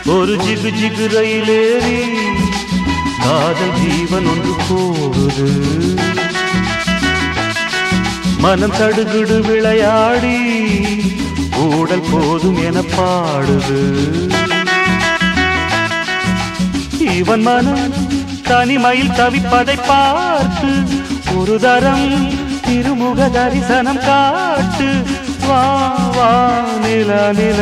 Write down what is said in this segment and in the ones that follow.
ஒரு ஜிகு ஜிகு ரயிலேறி காதல் ஜீவன் ஒன்று போகுது மனம் தடுகுடு விளையாடி ஊடல் போதும் என பாடுது இவன் மனம் தனிமையில் தவிப்பதை பார்த்து ஒரு தரம் திருமுக தரிசனம் காட்டு வா வா நில நில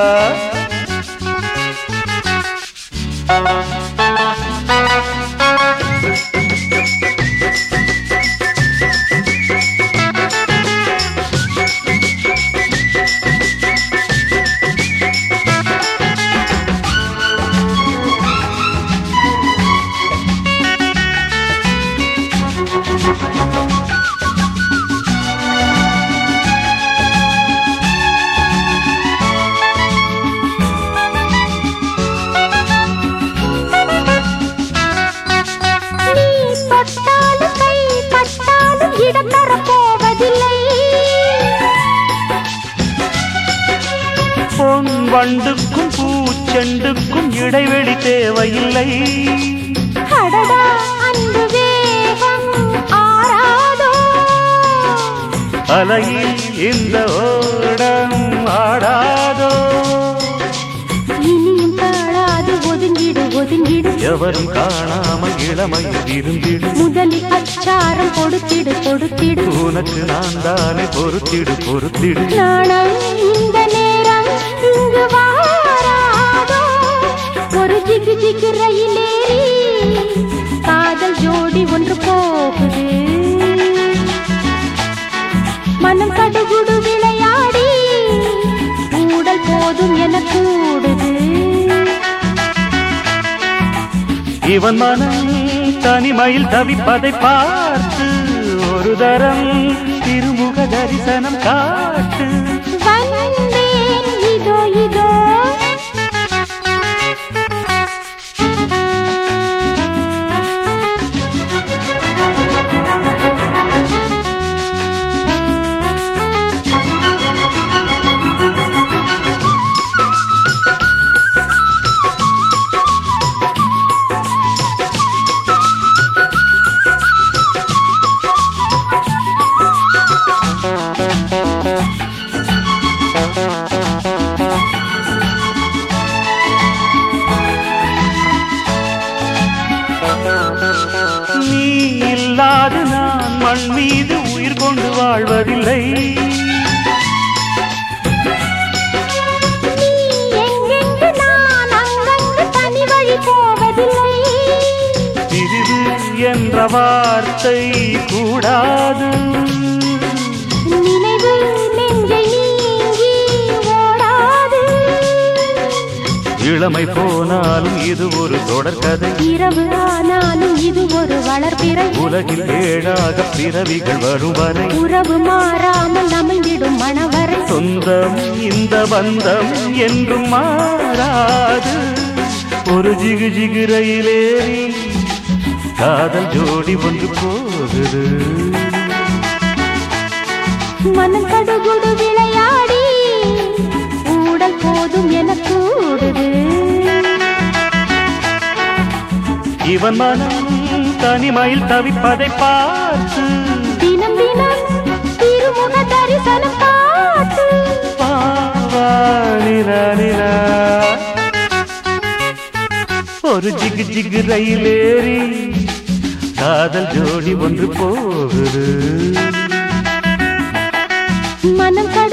நீ தொட்டாலும் கை பட்டாலும் இடம் தரப்போவதில்லை பொன் வண்டுக்கும் பூச்செண்டுக்கும் இடைவெளி தேவையில்லை அடடா அன்பு வேகம் ஆறாதோ அலையில் இந்த ஓடம் ஆடாதோ இனியும் தாழாது ஒதுங்கிடு ஒதுங்கிடு எவரும் காணாமல் இளமையில் இருந்திடும் முதலில் அச்சாரம் கொடுத்திடு கொடுத்திடு உனக்கு நான் தானே பொறுத்திடு பொறுத்திடு நாணம் இந்த நேரம் இங்கு வாராதோ ஒரு ஜிகு ஜிகு ரயிலேறி காதல் ஜோடி ஒன்று போகுது மனம் கடுகுடு விளையாடி ஊடல் போதும் என கூடுது இவன் மனம் தனிமையில் தவிப்பதை பார்த்து ஒரு தரம் திருமுக தரிசனம் காட்டு வந்தேன் இதோ இதோ நீ இல்லாது நான் மண் மீது உயிர் கொண்டு வாழ்வதில்லை நீ எங்கெங்கு நான் அங்கங்கு தனி வழி போவதில்லை பிரிவு என்ற வார்த்தை கூடாது நினைவு நெஞ்சை நீங்கி ஓடாது இளமை போனாலும் இது ஒரு தொடர்கதை இரவு ஆனாலும் இது ஒரு வளர்பிறை உலகில் ஏழாக பிறவிகள் வரும் வரை உறவு மாறாமல் அமைந்திடும் மணவரை சொந்தம் இந்த பந்தம் என்றும் மாறாது ஒரு ஜிகு ஜிகு ரயிலேறி காதல் ஜோடி ஒன்று போகுது மனம் கடுகுடு விளையாடி ஊடல் போதும் என கூடுது இவன் மனம் தனிமையில் தவிப்பதை பார்த்து தினம் தினம் திருமுக தரிசனம் காட்டு வா, வா, நிலா, நிலா. ஒரு ஜிகு ஜிகு ரயிலேறி காதல் ஜோடி ஒன்று போகுது மனம்